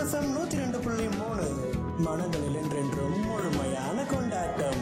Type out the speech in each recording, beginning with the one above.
FM நூத்தி ரெண்டு புள்ளி மூணு மனங்களில் என்றென்றும் முழுமையான கொண்டாட்டம்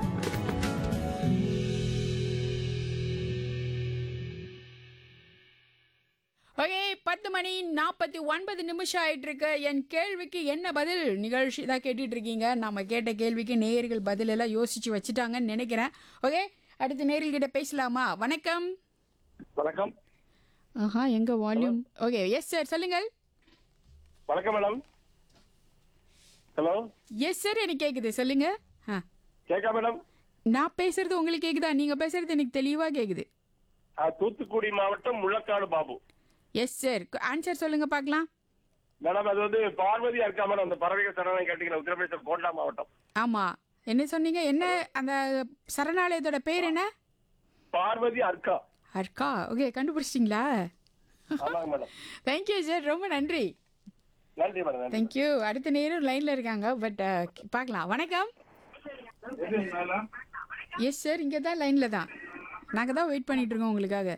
ஓகே பத்து மணி நாற்பத்தி ஒன்பது நிமிஷம் ஆயிட்டு இருக்கு என் கேள்விக்கு என்ன பதில் நிகழ்ச்சி தான் கேட்டுட்டு இருக்கீங்க நம்ம கேட்ட கேள்விக்கு நேயர்கள் பதில் எல்லாம் யோசிச்சு வச்சுட்டாங்கன்னு நினைக்கிறேன் ஓகே அடுத்து நேயர்கள் கிட்ட பேசலாமா வணக்கம் வணக்கம் ஆஹா எங்க வால்யூம் ஓகே எஸ் சார் சொல்லுங்கள் வணக்கம் மேடம் ஹலோ எஸ் சார் எனக்கு கேக்குது சொல்லுங்க ஆ கேட்கா மேடம் நான் பேசுறது உங்களுக்கு கேக்குதா நீங்க பேசுறது எனக்கு தெளிவா கேக்குது ஆ, தூத்துக்குடி மாவட்டம் Mullakkadu Babu yes sir answer சொல்லுங்க பார்க்கலாம் மேடம் அது வந்து பார்வதியா இருக்கா மேடம் அந்த பறவைகள் சரணம் கேட்டீங்கன்னா உத்தரப்பிரதேசம் கோண்டா மாவட்டம் ஆமா என்ன சொன்னீங்க என்ன அந்த சரணாலயத்தோட பேர் என்ன பார்வதி அர்க்கா அர்க்கா ஓகே கண்டுபிடிச்சிட்டிங்களா ஆமாங்க மேடம் தேங்க்யூ சார் ரொம்ப நன்றி நன்றி மேடம் நன்றி தேங்க்யூ அடுத்த நேரம் லைன்ல இருக்காங்க பட் பார்க்கலாம் வணக்கம் எஸ் சார் இங்கே தான் லைன்ல தான் நாங்கள் தான் வெயிட் பண்ணிட்டு இருக்கோம் உங்களுக்காக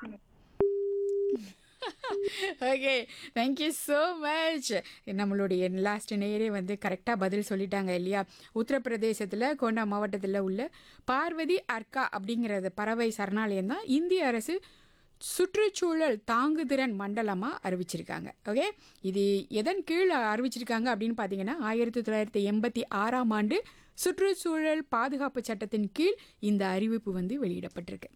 ஓகே தேங்க்யூ ஸோ மச் நம்மளுடைய லாஸ்ட் நேரே வந்து கரெக்டாக பதில் சொல்லிட்டாங்க இல்லையா உத்தரப்பிரதேசத்தில் கோண்டா மாவட்டத்தில் உள்ள பார்வதி அர்க்கா அப்படிங்கிறது பறவை சரணாலயம் தான் இந்திய அரசு சுற்றுச்சூழல் தாங்குதிறன் மண்டலமாக அறிவிச்சிருக்காங்க ஓகே இது எதன் கீழ் அறிவிச்சிருக்காங்க அப்படின்னு பார்த்தீங்கன்னா ஆயிரத்தி தொள்ளாயிரத்தி எண்பத்தி ஆறாம் ஆண்டு சுற்றுச்சூழல் பாதுகாப்பு சட்டத்தின் கீழ் இந்த அறிவிப்பு வந்து வெளியிடப்பட்டிருக்கு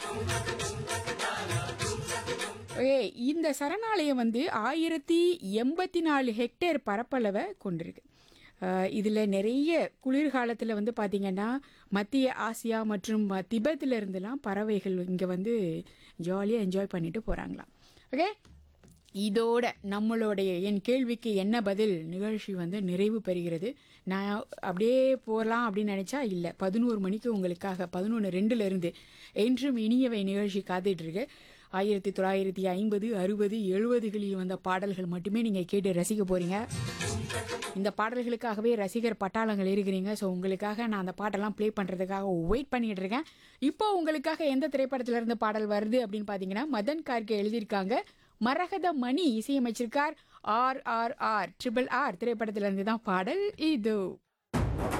ஓகே இந்த சரணாலயம் வந்து ஆயிரத்தி எண்பத்தி நாலு ஹெக்டேர் பரப்பளவை கொண்டிருக்கு இதில் நிறைய குளிர்காலத்தில் வந்து பார்த்திங்கன்னா மத்திய ஆசியா மற்றும் திபெத்தில் இருந்தெல்லாம் பறவைகள் இங்கே வந்து ஜாலியாக என்ஜாய் பண்ணிட்டு போகிறாங்களாம் ஓகே இதோட நம்மளுடைய என் கேள்விக்கு என்ன பதில் நிகழ்ச்சி வந்து நிறைவு பெறுகிறது நான் அப்படியே போகலாம் அப்படின்னு நினச்சா இல்லை பதினோரு மணிக்கு உங்களுக்காக பதினொன்று ரெண்டுலேருந்து என்றும் இனியவை நிகழ்ச்சி காத்துட்டு இருக்கு ஆயிரத்தி தொள்ளாயிரத்தி ஐம்பது அறுபது எழுபதுகளில் வந்த பாடல்கள் மட்டுமே நீங்கள் கேட்டு ரசிக்க போகிறீங்க இந்த பாடல்களுக்காகவே ரசிகர் பட்டாளங்கள் இருக்கிறீங்க ஸோ உங்களுக்காக நான் அந்த பாட்டெல்லாம் ப்ளே பண்ணுறதுக்காக வெயிட் பண்ணிட்டு இருக்கேன் இப்போ உங்களுக்காக எந்த திரைப்படத்துல இருந்து பாடல் வருது அப்படின்னு பார்த்தீங்கன்னா மதன் கார்கே எழுதியிருக்காங்க மரகத மணி இசையமைச்சிருக்கார் R R R triple R திரைப்படத்திலிருந்து தான் பாடல் இது